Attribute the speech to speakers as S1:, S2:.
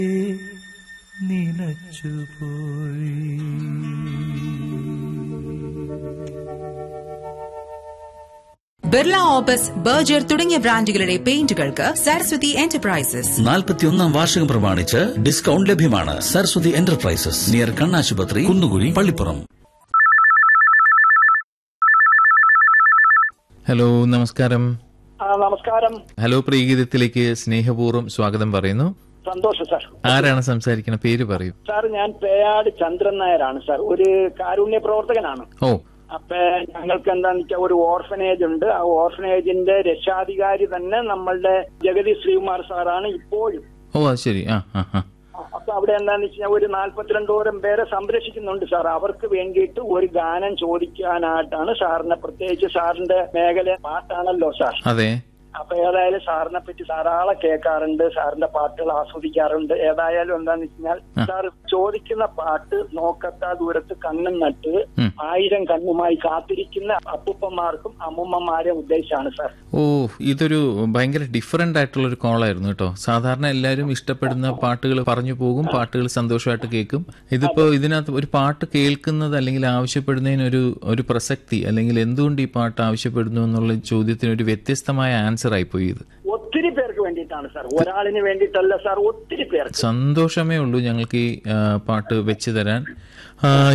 S1: Birla opus Berger തുടങ്ങിയ ബ്രാൻഡുകളുടെ പെയിന്റുകൾക്ക് Saraswati enterprises
S2: നാൽപ്പത്തിയൊന്നാം വാർഷികം പ്രമാണിച്ച് ഡിസ്കൗണ്ട് ലഭ്യമാണ് സരസ്വതി എന്റർപ്രൈസസ് നിയർ കണ്ണാശുപത്രി കുന്നുകുഴി പള്ളിപ്പുറം
S3: ഹലോ നമസ്കാരം
S4: ആ നമസ്കാരം
S3: ഹലോ പ്രീഗീതത്തിലേക്ക് സ്നേഹപൂർവ്വം സ്വാഗതം പറയുന്നു
S4: സന്തോഷം സാർ
S3: ആരാണ് സംസാരിക്കുന്ന പേര് പറയൂ
S4: സാർ ഞാൻ പേയാട് ചന്ദ്രൻ നായരാണ് സാർ ഒരു കാരുണ്യ പ്രവർത്തകനാണ്
S3: ഓ
S4: അപ്പൊ ഞങ്ങൾക്ക് എന്താന്ന് വെച്ചാൽ ഒരു ഓർഫനേജ് ഉണ്ട് ആ ഓർഫനേജിന്റെ രക്ഷാധികാരി തന്നെ നമ്മളുടെ ജഗതി ശ്രീകുമാർ സാറാണ് ഇപ്പോഴും
S3: ഓ അത് ശരി ആ ആ ആ
S4: അപ്പൊ അവിടെ എന്താന്ന് വെച്ചാൽ ഒരു നാല്പത്തിരണ്ടോരം പേരെ സംരക്ഷിക്കുന്നുണ്ട് സാർ അവർക്ക് വേണ്ടിയിട്ട് ഒരു ഗാനം ചോദിക്കാനായിട്ടാണ് സാറിനെ പ്രത്യേകിച്ച് സാറിന്റെ മേഖല പാട്ടാണല്ലോ സാർ
S3: അതെ
S4: അപ്പൊ ഏതായാലും സാറിനെ പറ്റി ധാരാളം കേൾക്കാറുണ്ട് സാറിന്റെ പാട്ടുകൾ ആസ്വദിക്കാറുണ്ട് ഏതായാലും എന്താന്ന് വെച്ചാൽ സാർ ചോദിക്കുന്ന പാട്ട് നോക്കത്താ ദൂരത്ത് കണ്ണും നട്ട്
S3: ഉം.
S4: ആയിരം കണ്ണുമായി കാത്തിരിക്കുന്ന അപ്പൂപ്പന്മാർക്കും അമ്മൂമ്മമാരെ ഉദ്ദേശിച്ചാണ് സാർ
S3: ഓ ഇതൊരു ഭയങ്കര ഡിഫറെന്റ് ആയിട്ടുള്ള ഒരു കോളായിരുന്നു കേട്ടോ സാധാരണ എല്ലാവരും ഇഷ്ടപ്പെടുന്ന പാട്ടുകൾ പറഞ്ഞു പോകും പാട്ടുകൾ സന്തോഷമായിട്ട് കേൾക്കും ഇതിപ്പോ ഇതിനകത്ത് ഒരു പാട്ട് കേൾക്കുന്നത് അല്ലെങ്കിൽ ആവശ്യപ്പെടുന്നതിന് ഒരു ഒരു പ്രസക്തി അല്ലെങ്കിൽ എന്തുകൊണ്ട് ഈ പാട്ട് ആവശ്യപ്പെടുന്നു എന്നുള്ള ചോദ്യത്തിന് ഒരു വ്യത്യസ്തമായ ആൻസർ ആയിപ്പോയി ഇത്
S4: ഒത്തിരി പേർക്ക് വേണ്ടിയിട്ടാണ് സാർ ഒരാളിന് വേണ്ടിയിട്ടല്ല സാർ ഒത്തിരി പേർക്ക്
S3: സന്തോഷമേ ഉള്ളൂ ഞങ്ങൾക്ക് ഈ ആ, പാട്ട് വെച്ച് തരാൻ ആ,